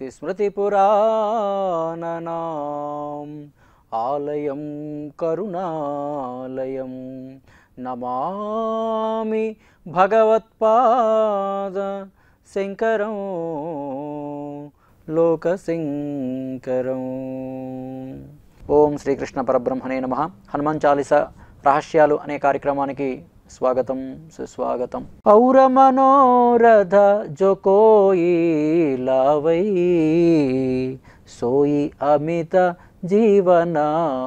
శ్రుతిస్మృతిపురాణనాం ఆలయం కరుణాలయం నమామి భగవత్పాద శంకరం లోకశంకరం ఓం శ్రీకృష్ణ పరబ్రహ్మణే నమ హనుమాన్ చాలీస రహస్యాలు అనే కార్యక్రమానికి స్వాగతం సుస్వాగతం ఔర మనోరథ జోకోయి లావై సోయి అమిత జీవన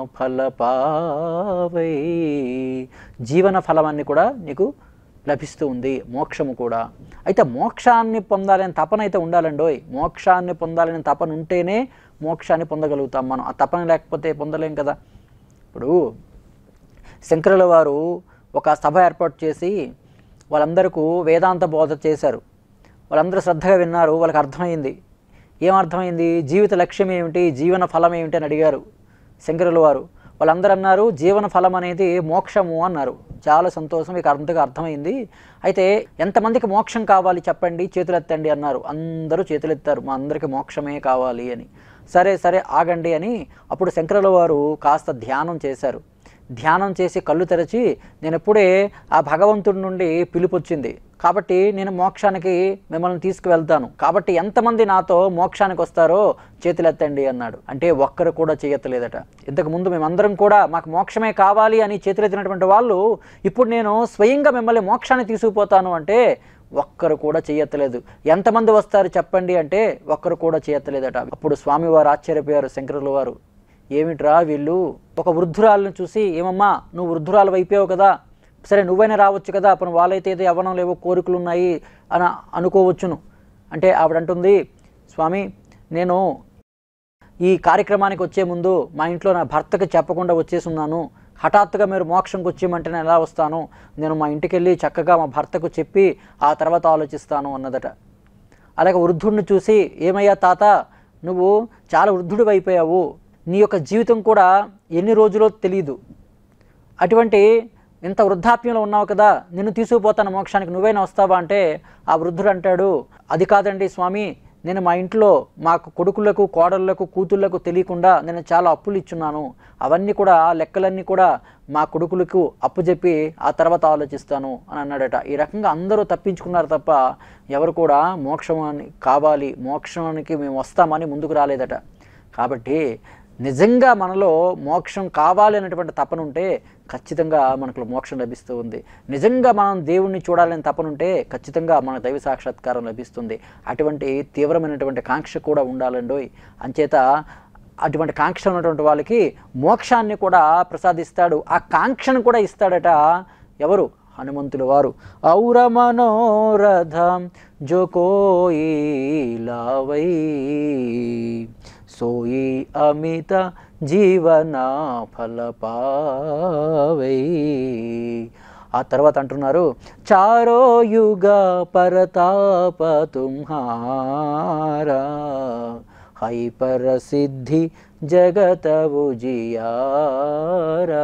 ఫలపావై జీవన ఫలమన్నీ కూడా నీకు లభిస్తూ ఉంది మోక్షము కూడా అయితే మోక్షాన్ని పొందాలని తపన అయితే ఉండాలండోయ్ మోక్షాన్ని పొందాలని తపన ఉంటేనే మోక్షాన్ని పొందగలుగుతాం మనం ఆ తపన లేకపోతే పొందలేం కదా ఇప్పుడు శంకరుల వారు ఒక సభ ఏర్పాటు చేసి వాళ్ళందరికీ వేదాంత బోధ చేశారు వాళ్ళందరూ శ్రద్ధగా విన్నారు వాళ్ళకి అర్థమైంది ఏం అర్థమైంది జీవిత లక్ష్యం ఏమిటి జీవన ఫలం ఏమిటి అని అడిగారు శంకరుల వారు వాళ్ళందరూ అన్నారు జీవన ఫలం అనేది మోక్షము అన్నారు చాలా సంతోషం మీకు అంతగా అర్థమైంది అయితే ఎంతమందికి మోక్షం కావాలి చెప్పండి చేతులెత్తండి అన్నారు అందరూ చేతులెత్తారు మా అందరికీ మోక్షమే కావాలి అని సరే సరే ఆగండి అని అప్పుడు శంకరుల వారు కాస్త ధ్యానం చేశారు ధ్యానం చేసి కళ్ళు తెరచి నేను ఎప్పుడే ఆ భగవంతుడి నుండి పిలుపు వచ్చింది కాబట్టి నేను మోక్షానికి మిమ్మల్ని తీసుకువెళ్తాను కాబట్టి ఎంతమంది నాతో మోక్షానికి వస్తారో చేతులెత్తండి అన్నాడు అంటే ఒక్కరు కూడా చేయట్లేదట ఇంతకు ముందు మేమందరం కూడా మాకు మోక్షమే కావాలి అని చేతులెత్తినటువంటి వాళ్ళు ఇప్పుడు నేను స్వయంగా మిమ్మల్ని మోక్షాన్ని తీసుకుపోతాను అంటే ఒక్కరు కూడా చేయట్లేదు ఎంతమంది వస్తారు చెప్పండి అంటే ఒక్కరు కూడా చేయట్లేదట అప్పుడు స్వామివారు ఆశ్చర్యపోయారు శంకరుల వారు ఏమిట్రా వీళ్ళు ఒక వృద్ధురాలను చూసి ఏమమ్మా నువ్వు వృద్ధురాలు అయిపోయావు కదా సరే నువ్వైనా రావచ్చు కదా అప్పుడు వాళ్ళైతే ఏదో యవ్వనం లేవో కోరికలు ఉన్నాయి అని అనుకోవచ్చును అంటే ఆవిడ అంటుంది స్వామి నేను ఈ కార్యక్రమానికి వచ్చే ముందు మా ఇంట్లో నా భర్తకి చెప్పకుండా వచ్చేసి ఉన్నాను హఠాత్తుగా మీరు మోక్షంకి వచ్చేయమంటే నేను ఎలా వస్తాను నేను మా ఇంటికి వెళ్ళి చక్కగా మా భర్తకు చెప్పి ఆ తర్వాత ఆలోచిస్తాను అన్నదట అలాగే వృద్ధుడిని చూసి ఏమయ్యా తాత నువ్వు చాలా వృద్ధుడు అయిపోయావు నీ యొక్క జీవితం కూడా ఎన్ని రోజులో తెలియదు అటువంటి ఇంత వృద్ధాప్యంలో ఉన్నావు కదా నిన్ను తీసుకుపోతాను మోక్షానికి నువ్వైనా వస్తావా అంటే ఆ వృద్ధుడు అంటాడు అది కాదండి స్వామి నేను మా ఇంట్లో మాకు కొడుకులకు కోడళ్ళకు కూతుళ్ళకు తెలియకుండా నేను చాలా అప్పులు ఇచ్చున్నాను అవన్నీ కూడా లెక్కలన్నీ కూడా మా కొడుకులకు అప్పు చెప్పి ఆ తర్వాత ఆలోచిస్తాను అని అన్నాడట ఈ రకంగా అందరూ తప్పించుకున్నారు తప్ప ఎవరు కూడా మోక్షం అని కావాలి మోక్షానికి మేము వస్తామని ముందుకు రాలేదట కాబట్టి నిజంగా మనలో మోక్షం కావాలి అనేటువంటి తపన ఉంటే ఖచ్చితంగా మనకు మోక్షం లభిస్తూ ఉంది నిజంగా మనం దేవుణ్ణి చూడాలని తపన ఉంటే ఖచ్చితంగా మన దైవ సాక్షాత్కారం లభిస్తుంది అటువంటి తీవ్రమైనటువంటి కాంక్ష కూడా ఉండాలండోయ్ అంచేత అటువంటి కాంక్ష ఉన్నటువంటి వాళ్ళకి మోక్షాన్ని కూడా ప్రసాదిస్తాడు ఆ కాంక్షను కూడా ఇస్తాడట ఎవరు హనుమంతుల వారు ఔర మనోరథం జోకోయి లావై సోయి అమిత జీవన ఫలపావై ఆ తర్వాత అంటున్నారు చారో యుగ పరతాప తుంహారా హై పరసిద్ధి జగత ఉజియారా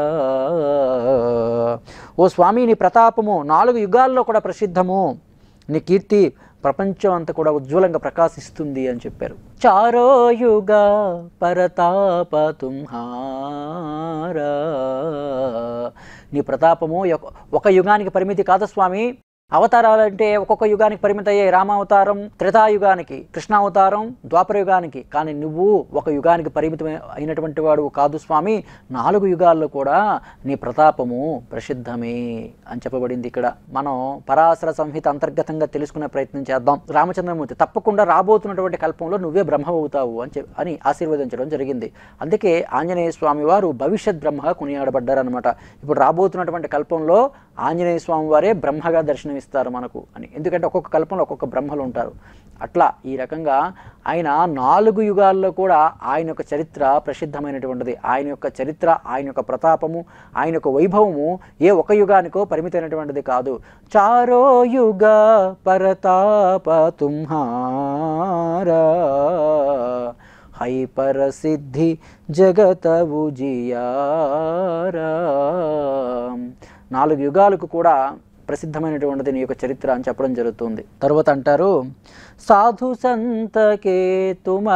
ఓ స్వామి నీ ప్రతాపము నాలుగు యుగాల్లో కూడా ప్రసిద్ధము నీ కీర్తి ప్రపంచం అంతా కూడా ఉజ్వలంగా ప్రకాశిస్తుంది అని చెప్పారు చారో యుగ పరతాప తుంహారా నీ ప్రతాపము ఒక- ఒక యుగానికి పరిమితి కాదు స్వామి అవతారాలంటే ఒక్కొక్క యుగానికి పరిమితి అయ్యాయి రామావతారం త్రేతాయుగానికి కృష్ణావతారం ద్వాపర యుగానికి కానీ నువ్వు ఒక యుగానికి పరిమితం అయినటువంటి వాడు కాదు స్వామి నాలుగు యుగాల్లో కూడా నీ ప్రతాపము ప్రసిద్ధమే అని చెప్పబడింది ఇక్కడ మనం పరాశర సంహిత అంతర్గతంగా తెలుసుకునే ప్రయత్నం చేద్దాం రామచంద్రమూర్తి తప్పకుండా రాబోతున్నటువంటి కల్పంలో నువ్వే బ్రహ్మ అవుతావు అని చెప్ అని ఆశీర్వదించడం జరిగింది అందుకే ఆంజనేయ స్వామి వారు భవిష్యత్ బ్రహ్మగా కొనియాడబడ్డారనమాట ఇప్పుడు రాబోతున్నటువంటి కల్పంలో ఆంజనేయ స్వామి వారే బ్రహ్మగా దర్శనమిస్తారు మనకు అని ఎందుకంటే ఒక్కొక్క కల్పంలో ఒక్కొక్క బ్రహ్మలు ఉంటారు అట్లా ఈ రకంగా ఆయన నాలుగు యుగాల్లో కూడా ఆయన యొక్క చరిత్ర ప్రసిద్ధమైనటువంటిది ఆయన యొక్క చరిత్ర ఆయన యొక్క ప్రతాపము ఆయన యొక్క వైభవము ఏ ఒక యుగానికో పరిమితమైనటువంటిది కాదు చారో యుగ పరతాప తుంహారా హై పరసిద్ధి జగత ఉజియారా నాలుగు యుగాలకు కూడా ప్రసిద్ధమైనటువంటిది నీ యొక్క చరిత్ర అని చెప్పడం జరుగుతుంది తర్వాత అంటారు సాధు సంతకే తుమ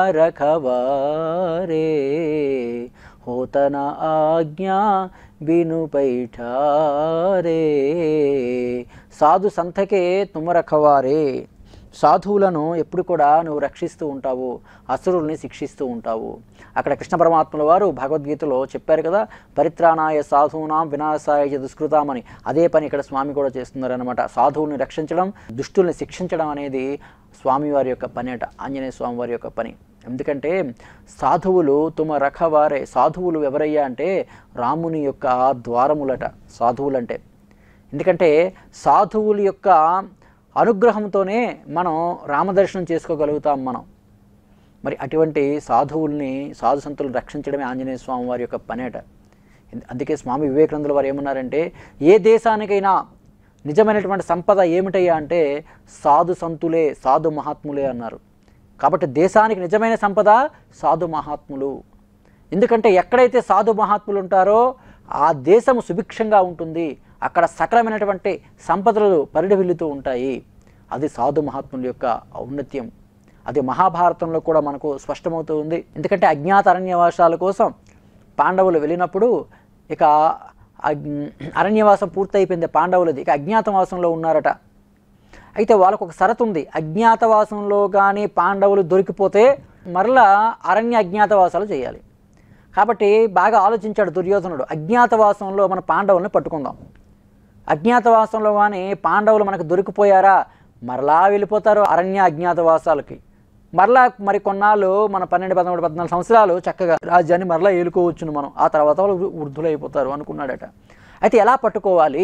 రఖవారే హోతన ఆజ్ఞా బిను పైఠారే సాధు సంతకే తుమ రఖవారే సాధువులను ఎప్పుడు కూడా నువ్వు రక్షిస్తూ ఉంటావు అసురుల్ని శిక్షిస్తూ ఉంటావు అక్కడ కృష్ణ పరమాత్మల వారు భగవద్గీతలో చెప్పారు కదా పరిత్రాణాయ సాధూనాం వినాశాయ చ దుష్కృతామని అదే పని ఇక్కడ స్వామి కూడా చేస్తున్నారనమాట సాధువుల్ని రక్షించడం దుష్టుల్ని శిక్షించడం అనేది స్వామివారి యొక్క పని అట ఆంజనేయ స్వామి వారి యొక్క పని ఎందుకంటే సాధువులు తుమ రఖవారే సాధువులు ఎవరయ్యా అంటే రాముని యొక్క ద్వారములట సాధువులంటే ఎందుకంటే సాధువుల యొక్క అనుగ్రహంతోనే మనం రామదర్శనం చేసుకోగలుగుతాం మనం మరి అటువంటి సాధువుల్ని సాధు సంతులను రక్షించడమే ఆంజనేయ స్వామి వారి యొక్క పనేట అందుకే స్వామి వివేకానందుల వారు ఏమన్నారంటే ఏ దేశానికైనా నిజమైనటువంటి సంపద ఏమిటయ్యా అంటే సాధు సంతులే సాధు మహాత్ములే అన్నారు కాబట్టి దేశానికి నిజమైన సంపద సాధు మహాత్ములు ఎందుకంటే ఎక్కడైతే సాధు మహాత్ములు ఉంటారో ఆ దేశము సుభిక్షంగా ఉంటుంది అక్కడ సకలమైనటువంటి సంపదలు పరిడవిల్లుతూ ఉంటాయి అది సాధు మహాత్ముల యొక్క ఔన్నత్యం అది మహాభారతంలో కూడా మనకు స్పష్టమవుతూ ఉంది ఎందుకంటే అజ్ఞాత అరణ్యవాసాల కోసం పాండవులు వెళ్ళినప్పుడు ఇక అగ్- అరణ్యవాసం పూర్తయిపోయింది పాండవులది ఇక అజ్ఞాతవాసంలో ఉన్నారట అయితే వాళ్ళకు ఒక షరతు ఉంది అజ్ఞాతవాసంలో కానీ పాండవులు దొరికిపోతే మరలా అరణ్య అజ్ఞాతవాసాలు చేయాలి కాబట్టి బాగా ఆలోచించాడు దుర్యోధనుడు అజ్ఞాతవాసంలో మన పాండవుల్ని పట్టుకుందాం అజ్ఞాతవాసంలో కానీ పాండవులు మనకు దొరికిపోయారా మరలా వెళ్ళిపోతారు అరణ్య అజ్ఞాతవాసాలకి మరలా మరి కొన్నాళ్ళు మన పన్నెండు పదమూడు పద్నాలుగు సంవత్సరాలు చక్కగా రాజ్యాన్ని మరలా ఏలుకోవచ్చును మనం ఆ తర్వాత వాళ్ళు వృద్ధులైపోతారు అనుకున్నాడట అయితే ఎలా పట్టుకోవాలి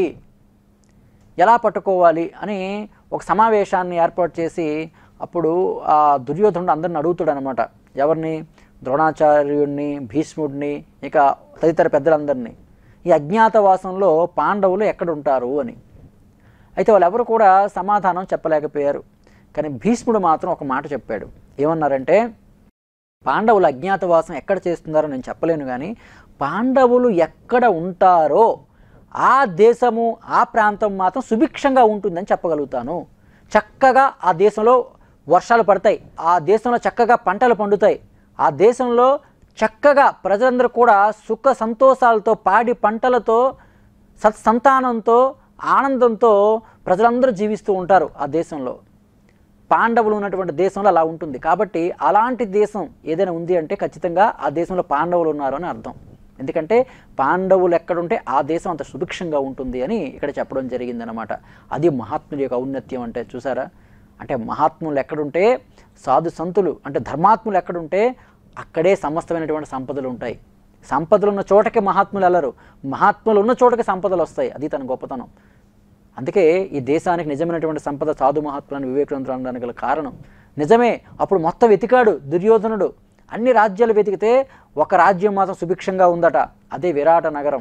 ఎలా పట్టుకోవాలి అని ఒక సమావేశాన్ని ఏర్పాటు చేసి అప్పుడు ఆ దుర్యోధనుడు అందరిని అడుగుతాడు అనమాట ఎవరిని ద్రోణాచార్యుడిని భీష్ముడిని ఇక తదితర పెద్దలందరినీ ఈ అజ్ఞాతవాసంలో పాండవులు ఎక్కడ ఉంటారు అని అయితే వాళ్ళెవరు కూడా సమాధానం చెప్పలేకపోయారు కానీ భీష్ముడు మాత్రం ఒక మాట చెప్పాడు ఏమన్నారంటే పాండవులు అజ్ఞాతవాసం ఎక్కడ చేస్తున్నారో నేను చెప్పలేను కానీ పాండవులు ఎక్కడ ఉంటారో ఆ దేశము ఆ ప్రాంతం మాత్రం సుభిక్షంగా ఉంటుందని చెప్పగలుగుతాను చక్కగా ఆ దేశంలో వర్షాలు పడతాయి ఆ దేశంలో చక్కగా పంటలు పండుతాయి ఆ దేశంలో చక్కగా ప్రజలందరూ కూడా సుఖ సంతోషాలతో పాడి పంటలతో సత్సంతానంతో ఆనందంతో ప్రజలందరూ జీవిస్తూ ఉంటారు ఆ దేశంలో పాండవులు ఉన్నటువంటి దేశంలో అలా ఉంటుంది కాబట్టి అలాంటి దేశం ఏదైనా ఉంది అంటే ఖచ్చితంగా ఆ దేశంలో పాండవులు ఉన్నారు అని అర్థం ఎందుకంటే పాండవులు ఎక్కడుంటే ఆ దేశం అంత సుభిక్షంగా ఉంటుంది అని ఇక్కడ చెప్పడం జరిగిందనమాట అది మహాత్ముల యొక్క ఔన్నత్యం అంటే చూసారా అంటే మహాత్ములు ఎక్కడుంటే సాధు సంతులు అంటే ధర్మాత్ములు ఎక్కడుంటే అక్కడే సమస్తమైనటువంటి సంపదలు ఉంటాయి సంపదలు ఉన్న చోటకే మహాత్ములు వెళ్ళరు మహాత్ములు ఉన్న చోటకే సంపదలు వస్తాయి అది తన గొప్పతనం అందుకే ఈ దేశానికి నిజమైనటువంటి సంపద సాధు మహాత్ములను వివేకానందులు అనడానికి గల కారణం నిజమే అప్పుడు మొత్తం వెతికాడు దుర్యోధనుడు అన్ని రాజ్యాలు వెతికితే ఒక రాజ్యం మాత్రం సుభిక్షంగా ఉందట అదే విరాట నగరం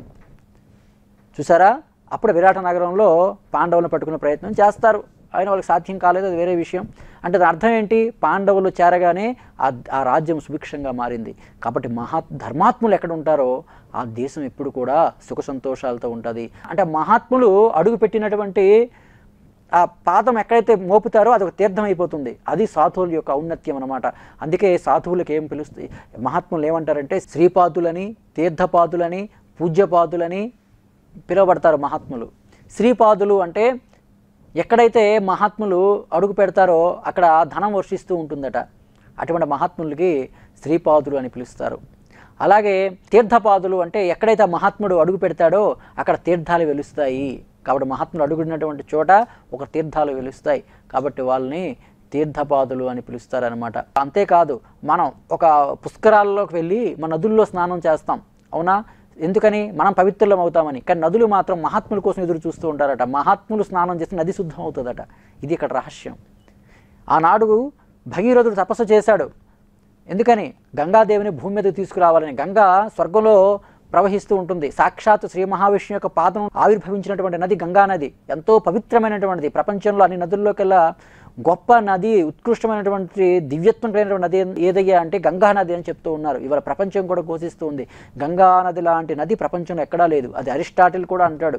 చూసారా అప్పుడు విరాట నగరంలో పాండవులను పట్టుకునే ప్రయత్నం చేస్తారు ఆయన వాళ్ళకి సాధ్యం కాలేదు అది వేరే విషయం అంటే దాని అర్థం ఏంటి పాండవులు చేరగానే ఆ ఆ రాజ్యం సుభిక్షంగా మారింది కాబట్టి మహా ధర్మాత్ములు ఎక్కడ ఉంటారో ఆ దేశం ఎప్పుడు కూడా సుఖ సంతోషాలతో ఉంటుంది అంటే మహాత్ములు అడుగు పెట్టినటువంటి ఆ పాదం ఎక్కడైతే మోపుతారో అది ఒక తీర్థం అయిపోతుంది అది సాధువుల యొక్క ఔన్నత్యం అనమాట అందుకే సాధువులకు ఏం పిలుస్తాయి మహాత్ములు ఏమంటారంటే శ్రీపాదులని తీర్థపాదులని పూజ్యపాదులని పిలువబడతారు మహాత్ములు శ్రీపాదులు అంటే ఎక్కడైతే మహాత్ములు అడుగు పెడతారో అక్కడ ధనం వర్షిస్తూ ఉంటుందట అటువంటి మహాత్ములకి శ్రీపాదులు అని పిలుస్తారు అలాగే తీర్థపాదులు అంటే ఎక్కడైతే ఆ మహాత్ముడు అడుగు పెడతాడో అక్కడ తీర్థాలు వెలుస్తాయి కాబట్టి మహాత్ముడు అడుగుడినటువంటి చోట ఒక తీర్థాలు వెలుస్తాయి కాబట్టి వాళ్ళని తీర్థపాదులు అని పిలుస్తారనమాట అంతేకాదు మనం ఒక పుష్కరాల్లోకి వెళ్ళి మన నదుల్లో స్నానం చేస్తాం అవునా ఎందుకని మనం పవిత్రులం అవుతామని కానీ నదులు మాత్రం మహాత్ముల కోసం ఎదురు చూస్తూ ఉంటారట మహాత్ములు స్నానం చేస్తే నది శుద్ధం అవుతుందట ఇది ఇక్కడ రహస్యం ఆనాడు భగీరథుడు తపస్సు చేశాడు ఎందుకని గంగాదేవిని భూమి మీద తీసుకురావాలని గంగా స్వర్గంలో ప్రవహిస్తూ ఉంటుంది సాక్షాత్ శ్రీ మహావిష్ణు యొక్క పాదం ఆవిర్భవించినటువంటి నది గంగా నది ఎంతో పవిత్రమైనటువంటిది ప్రపంచంలో అన్ని నదుల్లోకెల్లా గొప్ప నది ఉత్కృష్టమైనటువంటి దివ్యత్వం కలిగినటువంటి నది ఏదయ్యా అంటే గంగా నది అని చెప్తూ ఉన్నారు ఇవాళ ప్రపంచం కూడా ఘోషిస్తూ ఉంది గంగా నది లాంటి నది ప్రపంచంలో ఎక్కడా లేదు అది అరిస్టాటిల్ కూడా అంటాడు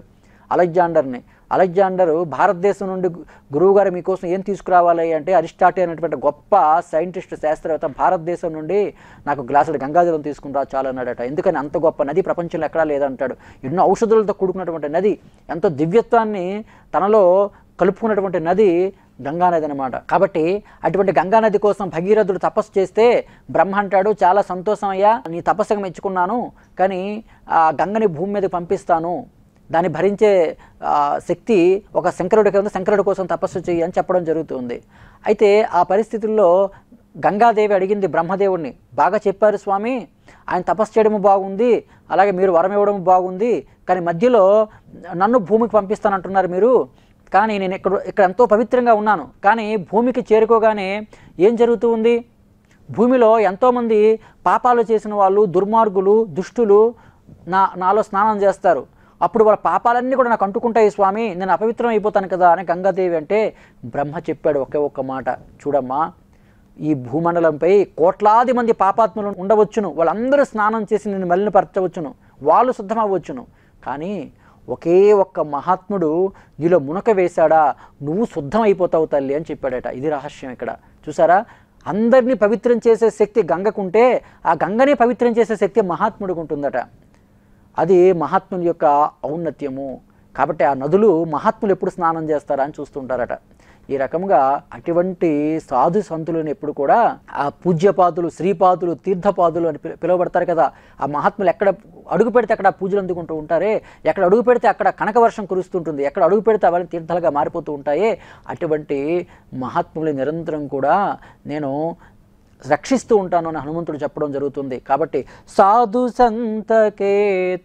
అలెగ్జాండర్ని అలెగ్జాండరు భారతదేశం నుండి గు- గురువుగారు మీకోసం ఏం తీసుకురావాలి అంటే అరిస్టాటిల్ అనేటువంటి గొప్ప సైంటిస్ట్ శాస్త్రవేత్త భారతదేశం నుండి నాకు గ్లాసుడు గంగాజలం తీసుకుని రా చాలు అన్నాడట ఎందుకని అంత గొప్ప నది ప్రపంచంలో ఎక్కడా లేదంటాడు ఎన్నో ఔషధులతో కూడుకున్నటువంటి నది ఎంతో దివ్యత్వాన్ని తనలో కలుపుకున్నటువంటి నది గంగానది అనమాట కాబట్టి అటువంటి గంగానది కోసం భగీరథుడు తపస్సు చేస్తే బ్రహ్మ అంటాడు చాలా సంతోషం అయ్యా నీ తపస్సుకు మెచ్చుకున్నాను కానీ ఆ గంగని భూమి మీద పంపిస్తాను దాన్ని భరించే ఆ, శక్తి ఒక శంకరుడికి ఉంది శంకరుడి కోసం తపస్సు చెయ్యి అని చెప్పడం జరుగుతుంది అయితే ఆ పరిస్థితుల్లో గంగాదేవి అడిగింది బ్రహ్మదేవుడిని బాగా చెప్పారు స్వామి ఆయన తపస్సు చేయడం బాగుంది అలాగే మీరు వరం ఇవ్వడం బాగుంది కానీ మధ్యలో నన్ను భూమికి పంపిస్తానంటున్నారు మీరు కానీ నేను ఇక్కడ ఇక్కడ ఎంతో పవిత్రంగా ఉన్నాను కానీ భూమికి చేరుకోగానే ఏం జరుగుతూ ఉంది భూమిలో ఎంతోమంది పాపాలు చేసిన వాళ్ళు దుర్మార్గులు దుష్టులు నా నాలో స్నానం చేస్తారు అప్పుడు వాళ్ళ పాపాలన్నీ కూడా నాకు అంటుకుంటాయి స్వామి నేను అపవిత్రం అయిపోతాను కదా అని గంగాదేవి అంటే బ్రహ్మ చెప్పాడు ఒకే ఒక్క మాట చూడమ్మా ఈ భూమండలంపై కోట్లాది మంది పాపాత్ములు ఉండవచ్చును వాళ్ళందరూ స్నానం చేసి నిన్ను మలినపరచవచ్చును వాళ్ళు శుద్ధమవ్వచ్చును కానీ ఒకే ఒక్క మహాత్ముడు నీలో మునక వేశాడా నువ్వు శుద్ధం అయిపోతావు తల్లి అని చెప్పాడట ఇది రహస్యం ఇక్కడ చూసారా అందరినీ పవిత్రం చేసే శక్తి గంగకుంటే ఆ గంగని పవిత్రం చేసే శక్తి మహాత్ముడికి ఉంటుందట అది మహాత్ముని యొక్క ఔన్నత్యము కాబట్టి ఆ నదులు మహాత్ములు ఎప్పుడు స్నానం చేస్తారా అని చూస్తుంటారట ఈ రకంగా అటువంటి సాధు సంతులను ఎప్పుడు కూడా ఆ పూజ్యపాదులు శ్రీపాదులు తీర్థపాదులు అని పిలు- పిలువబడతారు కదా ఆ మహాత్ములు ఎక్కడ అడుగు పెడితే అక్కడ పూజలు అందుకుంటూ ఉంటారే ఎక్కడ అడుగు పెడితే అక్కడ కనక వర్షం కురుస్తుంటుంది ఎక్కడ అడుగు పెడితే అవన్నీ తీర్థాలుగా మారిపోతూ ఉంటాయే అటువంటి మహాత్ములు నిరంతరం కూడా నేను రక్షిస్తూ ఉంటాను అని హనుమంతుడు చెప్పడం జరుగుతుంది కాబట్టి సాధు సంతకే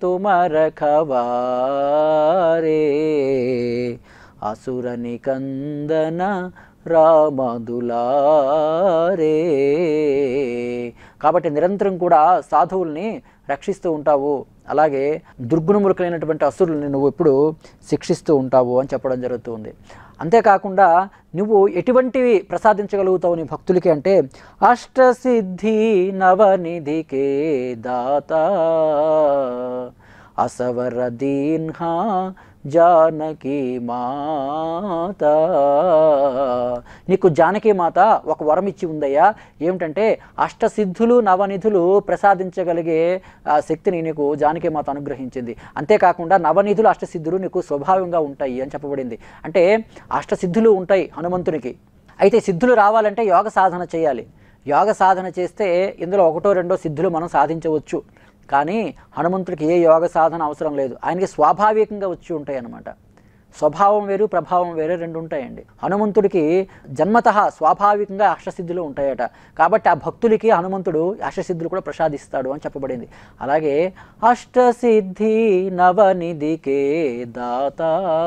తుమరఖవారే అసురని కందన రామదులారే కాబట్టి నిరంతరం కూడా సాధువుల్ని రక్షిస్తూ ఉంటావు అలాగే దుర్గుణములకైనటువంటి అసురుల్ని నువ్వు ఎప్పుడు శిక్షిస్తూ ఉంటావు అని చెప్పడం జరుగుతుంది అంతేకాకుండా నువ్వు ఎటువంటివి ప్రసాదించగలుగుతావు నీ భక్తులకి అంటే అష్టసిద్ధి నవనిధికే దాత అసవర దీన్హా జానకి మాత నీకు జానకి మాత ఒక వరం ఇచ్చి ఉందయ్యా ఏమిటంటే అష్టసిద్ధులు నవనిధులు ప్రసాదించగలిగే ఆ శక్తిని నీకు జానకి మాత అనుగ్రహించింది అంతేకాకుండా నవనిధులు అష్టసిద్ధులు నీకు స్వభావంగా ఉంటాయి అని చెప్పబడింది అంటే అష్టసిద్ధులు ఉంటాయి హనుమంతునికి అయితే సిద్ధులు రావాలంటే యోగ సాధన చేయాలి యోగ సాధన చేస్తే ఇందులో ఒకటో రెండో సిద్ధులు మనం సాధించవచ్చు కానీ హనుమంతుడికి ఏ యోగ సాధన అవసరం లేదు ఆయనకి స్వాభావికంగా వచ్చి ఉంటాయి అన్నమాట స్వభావం వేరు ప్రభావం వేరే రెండు ఉంటాయండి హనుమంతుడికి జన్మత స్వాభావికంగా అష్టసిద్ధులు ఉంటాయట కాబట్టి ఆ భక్తులకి హనుమంతుడు అష్టసిద్ధులు కూడా ప్రసాదిస్తాడు అని చెప్పబడింది అలాగే అష్టసిద్ధి నవనిధికే దాత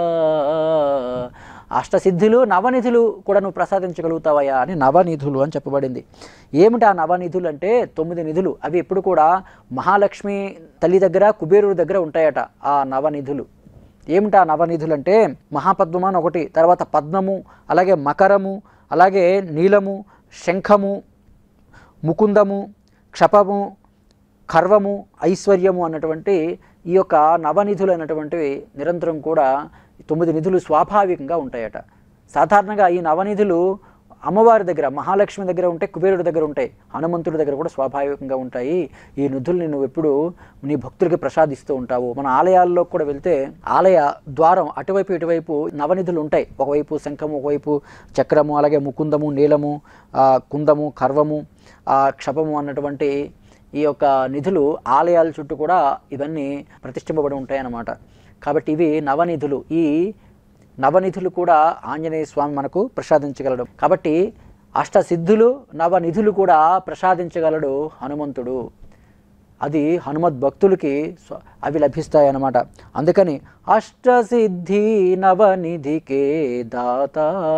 అష్టసిద్ధులు నవనిధులు కూడా నువ్వు ప్రసాదించగలుగుతావయ్యా అని నవనిధులు అని చెప్పబడింది ఏమిటి ఆ నవనిధులు అంటే తొమ్మిది నిధులు అవి ఎప్పుడు కూడా మహాలక్ష్మి తల్లి దగ్గర కుబేరుడి దగ్గర ఉంటాయట ఆ నవనిధులు ఏమిటి ఆ నవనిధులు అంటే మహాపద్మం అని ఒకటి తర్వాత పద్మము అలాగే మకరము అలాగే నీలము శంఖము ముకుందము క్షపము ఖర్వము ఐశ్వర్యము అన్నటువంటి ఈ యొక్క నవనిధులు అన్నటువంటివి నిరంతరం కూడా ఈ తొమ్మిది నిధులు స్వాభావికంగా ఉంటాయట సాధారణంగా ఈ నవనిధులు అమ్మవారి దగ్గర మహాలక్ష్మి దగ్గర ఉంటాయి కుబేరుడి దగ్గర ఉంటాయి హనుమంతుడి దగ్గర కూడా స్వాభావికంగా ఉంటాయి ఈ నిధుల్ని నువ్వు ఎప్పుడు నీ భక్తులకి ప్రసాదిస్తూ ఉంటావు మన ఆలయాల్లో కూడా వెళ్తే ఆలయ ద్వారం అటువైపు ఇటువైపు నవనిధులు ఉంటాయి ఒకవైపు శంఖము ఒకవైపు చక్రము అలాగే ముకుందము నీలము ఆ, కుందము కర్వము ఆ, క్షపము అన్నటువంటి ఈ యొక్క నిధులు ఆలయాల చుట్టూ కూడా ఇవన్నీ ప్రతిష్ఠింపబడి ఉంటాయన్నమాట కాబట్టి ఇవి నవనిధులు ఈ నవనిధులు కూడా ఆంజనేయ స్వామి మనకు ప్రసాదించగలడు కాబట్టి అష్టసిద్ధులు నవనిధులు కూడా ప్రసాదించగలడు హనుమంతుడు అది హనుమద్ భక్తులకి స్వ- అవి లభిస్తాయి అన్నమాట అందుకని అష్టసిద్ధి నవనిధికే దాత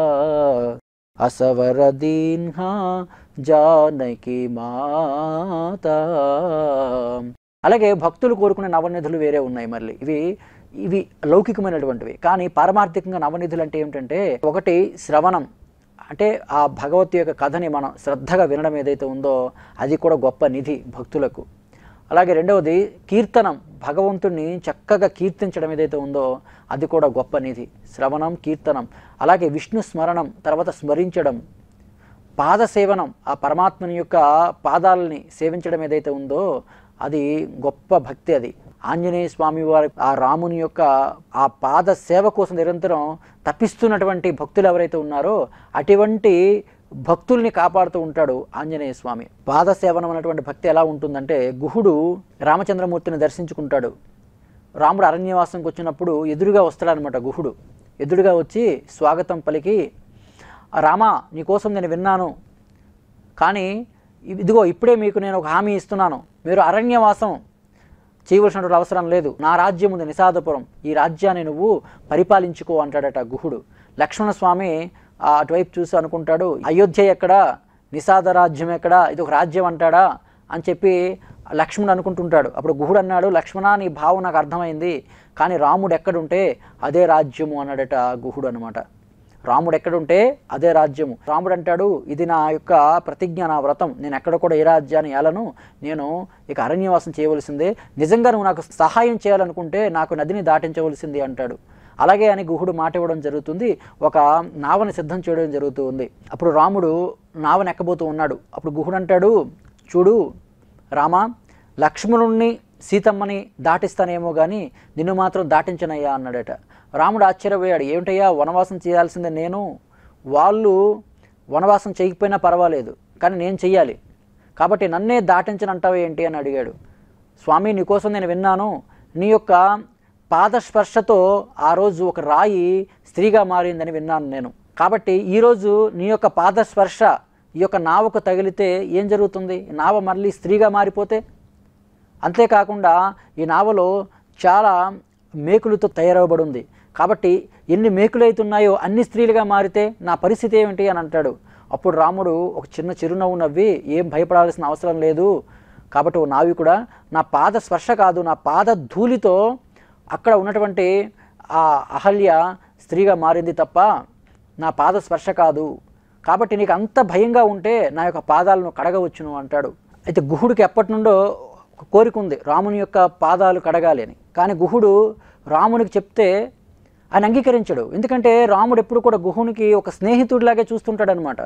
అసవర దీన్హా జానకి మాత అలాగే భక్తులు కోరుకునే నవనిధులు వేరే ఉన్నాయి మళ్ళీ ఇవి ఇవి లౌకికమైనటువంటివి కానీ పారమార్థికంగా నవనిధులు అంటే ఏమిటంటే ఒకటి శ్రవణం అంటే ఆ భగవత్ యొక్క కథని మనం శ్రద్ధగా వినడం ఏదైతే ఉందో అది కూడా గొప్ప నిధి భక్తులకు అలాగే రెండవది కీర్తనం భగవంతుణ్ణి చక్కగా కీర్తించడం ఏదైతే ఉందో అది కూడా గొప్ప నిధి శ్రవణం కీర్తనం అలాగే విష్ణు స్మరణం తర్వాత స్మరించడం పాద సేవనం ఆ పరమాత్మని యొక్క పాదాలని సేవించడం ఏదైతే ఉందో అది గొప్ప భక్తి అది ఆంజనేయ స్వామి వారి ఆ రాముని యొక్క ఆ పాద సేవ కోసం నిరంతరం తప్పిస్తున్నటువంటి భక్తులు ఎవరైతే ఉన్నారో అటువంటి భక్తుల్ని కాపాడుతూ ఉంటాడు ఆంజనేయ స్వామి పాద సేవనం అనేటువంటి భక్తి ఎలా ఉంటుందంటే గుహుడు రామచంద్రమూర్తిని దర్శించుకుంటాడు రాముడు అరణ్యవాసంకి వచ్చినప్పుడు ఎదురుగా వస్తాడనమాట గుహుడు ఎదురుగా వచ్చి స్వాగతం పలికి రామా నీకోసం నేను విన్నాను కానీ ఇదిగో ఇప్పుడే మీకు నేను ఒక హామీ ఇస్తున్నాను మీరు అరణ్యవాసం చేయవలసినటువంటి అవసరం లేదు నా రాజ్యం ఉంది నిషాదపురం ఈ రాజ్యాన్ని నువ్వు పరిపాలించుకో అంటాడట గుహుడు లక్ష్మణస్వామి ఆ అటువైపు చూసి అనుకుంటాడు అయోధ్య ఎక్కడ నిషాద రాజ్యం ఎక్కడ ఇది ఒక రాజ్యం అంటాడా అని చెప్పి లక్ష్మణుడు అనుకుంటుంటాడు అప్పుడు గుహుడు అన్నాడు లక్ష్మణ నీ భావం నాకు అర్థమైంది కానీ రాముడు ఎక్కడుంటే అదే రాజ్యము అన్నాడట గుహుడు అనమాట రాముడు ఎక్కడుంటే అదే రాజ్యము రాముడు అంటాడు ఇది నా యొక్క ప్రతిజ్ఞ నా వ్రతం నేను ఎక్కడ కూడా ఏ రాజ్యాన్ని ఏలను నేను ఇక అరణ్యవాసం చేయవలసిందే నిజంగా నువ్వు నాకు సహాయం చేయాలనుకుంటే నాకు నదిని దాటించవలసింది అంటాడు అలాగే అని గుహుడు మాట ఇవ్వడం జరుగుతుంది ఒక నావని సిద్ధం చేయడం జరుగుతుంది అప్పుడు రాముడు నావని ఎక్కబోతూ ఉన్నాడు అప్పుడు గుహుడు అంటాడు చూడు రామా లక్ష్మణుణ్ణి సీతమ్మని దాటిస్తానేమో కానీ నిన్ను మాత్రం దాటించనయ్యా అన్నాడట రాముడు ఆశ్చర్యపోయాడు ఏమిటయ్యా వనవాసం చేయాల్సిందే నేను వాళ్ళు వనవాసం చేయకపోయినా పర్వాలేదు కానీ నేను చెయ్యాలి కాబట్టి నన్నే దాటించనంటావు ఏంటి అని అడిగాడు స్వామి నీకోసం నేను విన్నాను నీ యొక్క పాదస్పర్శతో ఆ రోజు ఒక రాయి స్త్రీగా మారిందని విన్నాను నేను కాబట్టి ఈరోజు నీ యొక్క పాదస్పర్శ ఈ యొక్క నావకు తగిలితే ఏం జరుగుతుంది ఈ నావ మళ్ళీ స్త్రీగా మారిపోతే అంతేకాకుండా ఈ నావలో చాలా మేకులతో తయారవబడి ఉంది కాబట్టి ఎన్ని మేకులు అవుతున్నాయో అన్ని స్త్రీలుగా మారితే నా పరిస్థితి ఏమిటి అని అంటాడు అప్పుడు రాముడు ఒక చిన్న చిరునవ్వు నవ్వి ఏం భయపడాల్సిన అవసరం లేదు కాబట్టి ఓ నావికుడా నా పాద స్పర్శ కాదు నా పాద ధూళితో అక్కడ ఉన్నటువంటి ఆ అహల్య స్త్రీగా మారింది తప్ప నా పాద స్పర్శ కాదు కాబట్టి నీకు అంత భయంగా ఉంటే నా యొక్క పాదాలను కడగవచ్చును అంటాడు అయితే గుహుడికి ఎప్పటి నుండో ఒక కోరిక ఉంది రాముని యొక్క పాదాలు కడగాలి అని కానీ గుహుడు రామునికి చెప్తే ఆయన అంగీకరించడు ఎందుకంటే రాముడు ఎప్పుడు కూడా గుహునికి ఒక స్నేహితుడిలాగే చూస్తుంటాడు అనమాట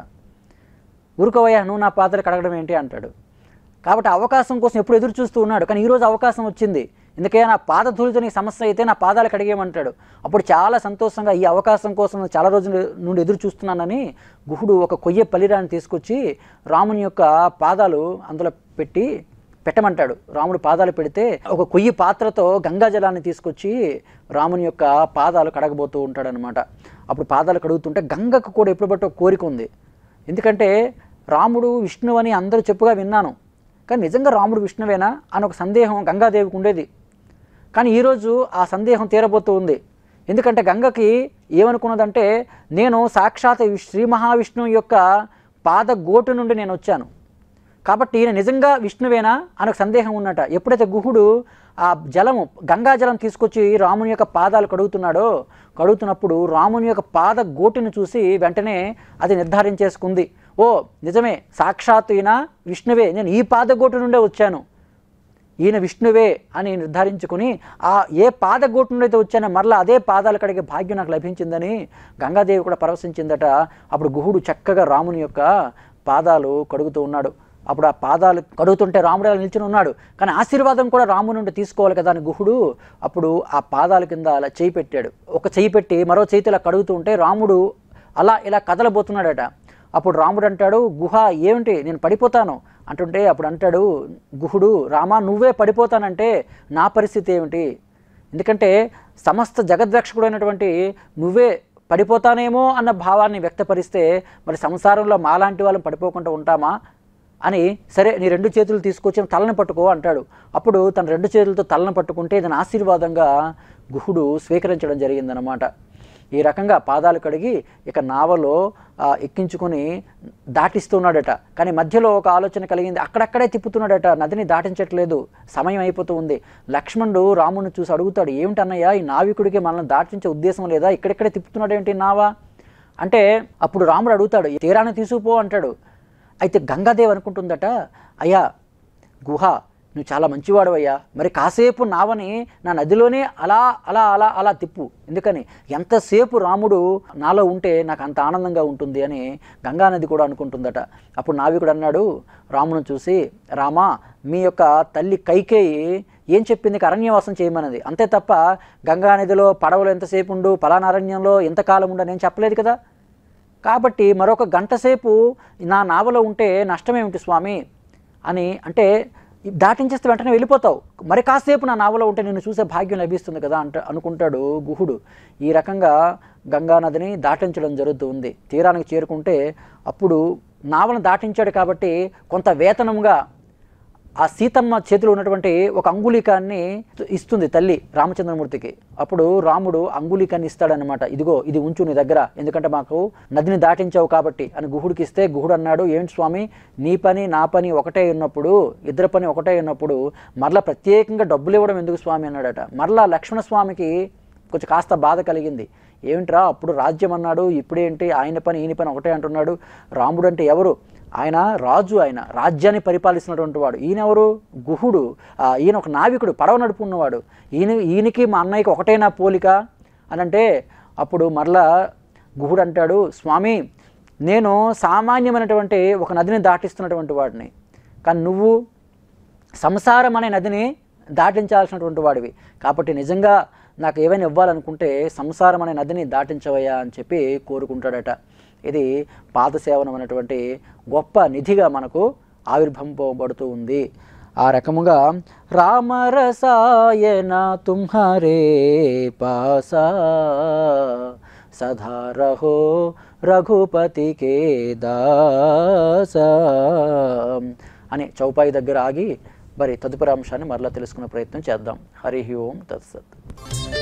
ఊరుకోవయ్యా నువ్వు నా పాత్ర కడగడం ఏంటి అంటాడు కాబట్టి అవకాశం కోసం ఎప్పుడు ఎదురు చూస్తూ ఉన్నాడు కానీ ఈరోజు అవకాశం వచ్చింది ఎందుకే నా పాద ధూళితో నీకు సమస్య అయితే నా పాదాలు కడిగేయమంటాడు అప్పుడు చాలా సంతోషంగా ఈ అవకాశం కోసం చాలా రోజుల నుండి ఎదురు చూస్తున్నానని గుహుడు ఒక కొయ్య పల్లిరాన్ని తీసుకొచ్చి రాముని యొక్క పాదాలు అందులో పెట్టి పెట్టమంటాడు రాముడు పాదాలు పెడితే ఒక కొయ్యి పాత్రతో గంగా జలాన్ని తీసుకొచ్చి రాముని యొక్క పాదాలు కడగబోతూ ఉంటాడు అనమాట అప్పుడు పాదాలు కడుగుతుంటే గంగకు కూడా ఎప్పుడు బట్టి ఒక కోరిక ఉంది ఎందుకంటే రాముడు విష్ణువు అని అందరూ చెప్పుగా విన్నాను కానీ నిజంగా రాముడు విష్ణువేనా అని ఒక సందేహం గంగాదేవికి ఉండేది కానీ ఈరోజు ఆ సందేహం తీరబోతూ ఉంది ఎందుకంటే గంగకి ఏమనుకున్నదంటే నేను సాక్షాత్ విష్- శ్రీ మహావిష్ణువు యొక్క పాద గోటు నుండి నేను వచ్చాను కాబట్టి ఈయన నిజంగా విష్ణువేనా అని ఒక సందేహం ఉన్నట ఎప్పుడైతే గుహుడు ఆ జలము గంగా జలం తీసుకొచ్చి రాముని యొక్క పాదాలు కడుగుతున్నాడో కడుగుతున్నప్పుడు రాముని యొక్క పాద గోటిని చూసి వెంటనే అది నిర్ధారించేసుకుంది ఓ నిజమే సాక్షాత్తు ఈయన విష్ణువే నేను ఈ పాదగోటు నుండే వచ్చాను ఈయన విష్ణువే అని నిర్ధారించుకుని ఆ ఏ పాదగోటు నుండి అయితే వచ్చానో మరలా అదే పాదాలు కడిగే భాగ్యం నాకు లభించిందని గంగాదేవి కూడా పరవశించిందట అప్పుడు గుహుడు చక్కగా రాముని యొక్క పాదాలు కడుగుతూ ఉన్నాడు అప్పుడు ఆ పాదాలు కడుగుతుంటే రాముడు అలా నిల్చుని ఉన్నాడు కానీ ఆశీర్వాదం కూడా రాము నుండి తీసుకోవాలి కదా అని గుహుడు అప్పుడు ఆ పాదాల కింద అలా చేయి పెట్టాడు ఒక చేయి పెట్టి మరో చేతి ఇలా కడుగుతూ ఉంటే రాముడు అలా ఇలా కదలబోతున్నాడట అప్పుడు రాముడు అంటాడు గుహ ఏమిటి నేను పడిపోతాను అంటుంటే అప్పుడు అంటాడు గుహుడు రామా నువ్వే పడిపోతానంటే నా పరిస్థితి ఏమిటి ఎందుకంటే సమస్త జగద్రక్షకుడైనటువంటి నువ్వే పడిపోతానేమో అన్న భావాన్ని వ్యక్తపరిస్తే మరి సంసారంలో మాలాంటి వాళ్ళని పడిపోకుండా ఉంటామా అని సరే నీ రెండు చేతులు తీసుకొచ్చి తలను పట్టుకో అంటాడు అప్పుడు తన రెండు చేతులతో తలను పట్టుకుంటే దాని ఆశీర్వాదంగా గుహుడు స్వీకరించడం జరిగిందనమాట ఈ రకంగా పాదాలు కడిగి ఇక నావలో ఆ, ఎక్కించుకొని దాటిస్తున్నాడట కానీ మధ్యలో ఒక ఆలోచన కలిగింది అక్కడక్కడే తిప్పుతున్నాడట నదిని దాటించట్లేదు సమయం అయిపోతూ ఉంది లక్ష్మణుడు రాముని చూసి అడుగుతాడు ఏమిటన్నయ్యా ఈ నావికుడికి మనల్ని దాటించే ఉద్దేశం లేదా ఇక్కడెక్కడే తిప్పుతున్నాడు ఏంటి నావా అంటే అప్పుడు రాముడు అడుగుతాడు తీరాన్ని తీసుకుపో అంటాడు అయితే గంగాదేవి అనుకుంటుందట అయ్యా గుహ నువ్వు చాలా మంచివాడవయ్యా మరి కాసేపు నావని నా నదిలోనే అలా అలా అలా అలా తిప్పు ఎందుకని ఎంతసేపు రాముడు నాలో ఉంటే నాకు అంత ఆనందంగా ఉంటుంది అని గంగానది కూడా అనుకుంటుందట అప్పుడు నావికుడు అన్నాడు రామును చూసి రామా మీ యొక్క తల్లి కైకేయి ఏం చెప్పింది అరణ్యవాసం చేయమన్నది అంతే తప్ప గంగానదిలో పడవలు ఎంతసేపు ఉండు పలానా అరణ్యంలో ఎంతకాలం ఉండు నేను చెప్పలేదు కదా కాబట్టి మరొక గంట సేపు నా నావలో ఉంటే నష్టమేమిటి స్వామి అని అంటే దాటించేస్తే వెంటనే వెళ్ళిపోతావు మరి కాసేపు నా నావలో ఉంటే నిన్ను చూసే భాగ్యం లభిస్తుంది కదా అంట అనుకుంటాడు గుహుడు ఈ రకంగా గంగానదిని దాటించడం జరుగుతుంది తీరానికి చేరుకుంటే అప్పుడు నావలను దాటించాడు కాబట్టి కొంత వేతనంగా ఆ సీతమ్మ చేతిలో ఉన్నటువంటి ఒక అంగుళికాన్ని ఇస్తుంది తల్లి రామచంద్రమూర్తికి అప్పుడు రాముడు అంగుళికాన్ని ఇస్తాడనమాట ఇదిగో ఇది ఉంచు నీ దగ్గర ఎందుకంటే మాకు నదిని దాటించావు కాబట్టి అని గుహుడికి ఇస్తే గుహుడు అన్నాడు ఏంటి స్వామి నీ పని నా పని ఒకటే ఉన్నప్పుడు ఇద్దరి పని ఒకటే ఉన్నప్పుడు మరలా ప్రత్యేకంగా డబ్బులు ఇవ్వడం ఎందుకు స్వామి అన్నాడట మరలా లక్ష్మణ స్వామికి కొంచెం కాస్త బాధ కలిగింది ఏమిట్రా అప్పుడు రాజ్యం అన్నాడు ఇప్పుడేంటి ఆయన పని ఈయన పని ఒకటే అంటున్నాడు రాముడు అంటే ఎవరు ఆయన రాజు ఆయన రాజ్యాన్ని పరిపాలిస్తున్నటువంటి వాడు ఈయన ఎవరు గుహుడు ఆ, ఈయన ఒక నావికుడు పడవ నడుపున్నవాడు ఈయన ఈయనకి మా అన్నయ్యకి ఒకటేనా పోలిక అని అంటే అప్పుడు మరలా గుహుడు అంటాడు స్వామి నేను సామాన్యమైనటువంటి ఒక నదిని దాటిస్తున్నటువంటి వాడిని కానీ నువ్వు సంసారం అనే నదిని దాటించాల్సినటువంటి వాడివి కాబట్టి నిజంగా నాకు ఏమైనా ఇవ్వాలనుకుంటే సంసారం అనే నదిని దాటించవయ్యా అని చెప్పి కోరుకుంటాడట ఇది పాదసేవనం అనేటువంటి గొప్ప నిధిగా మనకు ఆవిర్భవింపబడుతూ ఉంది ఆ రకముగా రామరసాయన తుమ్హరే పాసా సదా రహో రఘుపతి కే దాస అని చౌపాయి దగ్గర ఆగి మరి తదుపరి అంశాన్ని మరలా తెలుసుకునే ప్రయత్నం చేద్దాం హరి ఓం తత్సత్